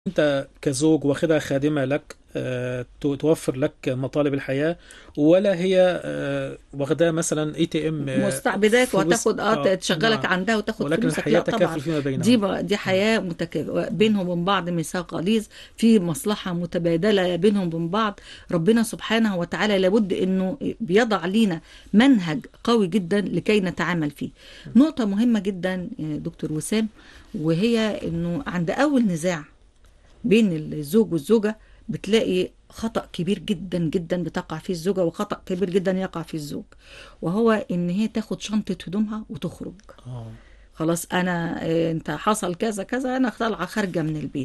انت كزوج واخدها خادمة لك آه، تو- توفر لك مطالب الحياة ولا هي آه، واخداها مثلا اي تي ام مستعبداك وتاخد اه تشغلك نعم. عندها وتاخد ولكن فلوسك الحياة لا طبعا تكافل فيما بينهم دي بقى دي حياة متكافئة بينهم وبين بعض ميثاق غليظ في مصلحة متبادلة بينهم وبين بعض ربنا سبحانه وتعالى لابد انه بيضع لينا منهج قوي جدا لكي نتعامل فيه نقطة مهمة جدا يا دكتور وسام وهي انه عند اول نزاع بين الزوج والزوجة بتلاقي خطأ كبير جدا جدا بتقع فيه الزوجة وخطأ كبير جدا يقع فيه الزوج وهو ان هي تاخد شنطة هدومها وتخرج اه خلاص انا آه، انت حصل كذا كذا انا طالعه خارجه من البيت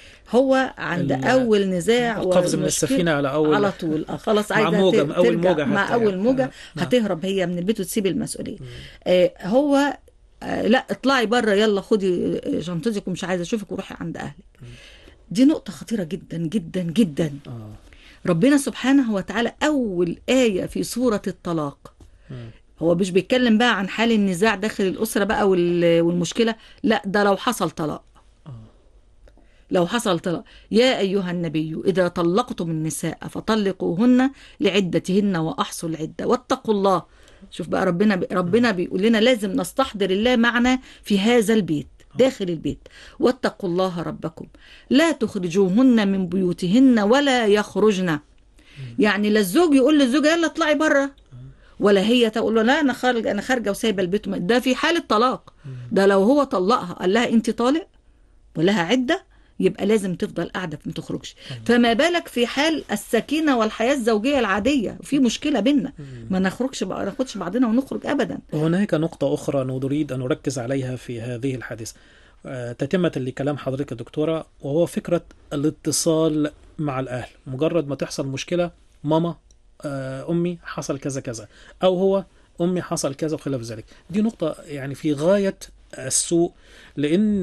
هو عند ال- اول نزاع القفز من ومشكلة السفينة على أول على طول آه، خلاص مع عايزه موجة، ت- مع أول ترجع موجة مع حتى اول يعني. موجه نعم. هتهرب هي من البيت وتسيب المسؤوليه آه هو آه لا اطلعي بره يلا خدي آه، شنطتك ومش عايزه اشوفك وروحي عند اهلك دي نقطه خطيره جدا جدا جدا اه ربنا سبحانه وتعالى اول ايه في سوره الطلاق مم. هو مش بيتكلم بقى عن حال النزاع داخل الأسرة بقى وال- والمشكلة لا ده لو حصل طلاق آه. لو حصل طلاق يا أيها النبي إذا طلقتم النساء فطلقوهن لعدتهن وأحصوا العدة واتقوا الله شوف بقى ربنا بي ربنا بيقول لنا لازم نستحضر الله معنا في هذا البيت داخل البيت واتقوا الله ربكم لا تخرجوهن من بيوتهن ولا يخرجن يعني لا الزوج يقول للزوجة يلا اطلعي بره ولا هي تقول له لا انا خارج انا خارجه وسايبه البيت ده في حاله طلاق ده لو هو طلقها قال لها انت طالق ولها عده يبقى لازم تفضل قاعده ما تخرجش فما بالك في حال السكينه والحياه الزوجيه العاديه في مشكله بينا ما نخرجش بقى ناخدش بعضنا ونخرج ابدا وهناك نقطة أخرى نريد أن نركز عليها في هذه الحادثة آه، تتمة لكلام حضرتك يا دكتورة وهو فكرة الاتصال مع الأهل مجرد ما تحصل مشكلة ماما آه، أمي حصل كذا كذا أو هو أمي حصل كذا وخلاف ذلك دي نقطة يعني في غاية السوء لأن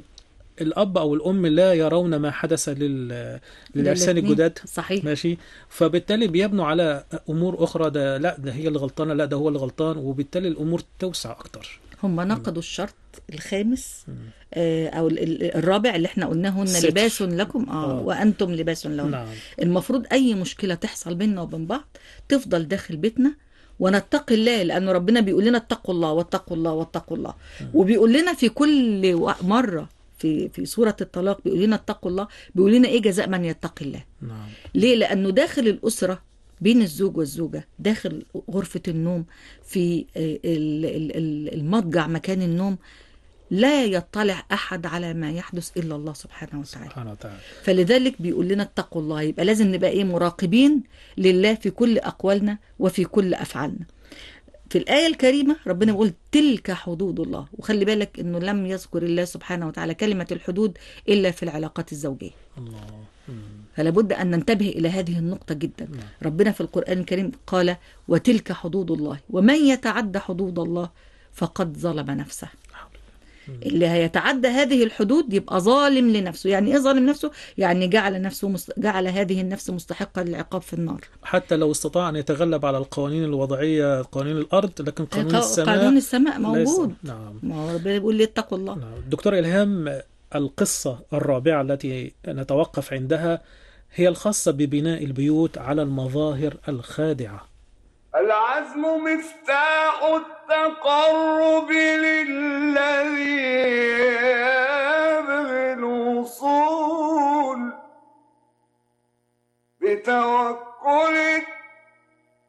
الأب أو الأم لا يرون ما حدث لل... للعرسان للاتنين. الجداد صحيح ماشي فبالتالي بيبنوا على امور اخرى ده لا ده هي اللي غلطانه لا ده هو اللي غلطان وبالتالي الامور توسع اكتر هم نقضوا الشرط الخامس آه او ال- ال- الرابع اللي احنا قلناه هن الستر. لباس لكم اه آه. وانتم لباس لهم نعم المفروض اي مشكله تحصل بيننا وبين بعض تفضل داخل بيتنا ونتقي الله لانه ربنا بيقول لنا اتقوا الله واتقوا الله واتقوا الله وبيقول لنا في كل و- مره في في سوره الطلاق بيقول لنا اتقوا الله بيقول لنا ايه جزاء من يتقي الله نعم ليه لانه داخل الاسره بين الزوج والزوجه داخل غرفه النوم في ال- ال- ال- المضجع مكان النوم لا يطلع احد على ما يحدث الا الله سبحانه وتعالى سبحانه وتعالى فلذلك بيقول لنا اتقوا الله يبقى لازم نبقى ايه مراقبين لله في كل اقوالنا وفي كل افعالنا في الآية الكريمة ربنا بيقول تلك حدود الله وخلي بالك انه لم يذكر الله سبحانه وتعالى كلمة الحدود الا في العلاقات الزوجية الله مم. فلا بد ان ننتبه الى هذه النقطة جدا نعم. ربنا في القرآن الكريم قال وتلك حدود الله ومن يتعد حدود الله فقد ظلم نفسه اللي هيتعدى هذه الحدود يبقى ظالم لنفسه يعني ايه ظالم نفسه يعني جعل نفسه مست... جعل هذه النفس مستحقة للعقاب في النار حتى لو استطاع ان يتغلب على القوانين الوضعيه قوانين الارض لكن قانون قا- السماء قانون السماء ليس- موجود نعم ما هو ربنا بيقول لي اتقوا الله نعم دكتور إلهام القصة الرابعة التي نتوقف عندها هي الخاصة ببناء البيوت على المظاهر الخادعة العزم مفتاح التقرب للذي يبغي الوصول بتوكل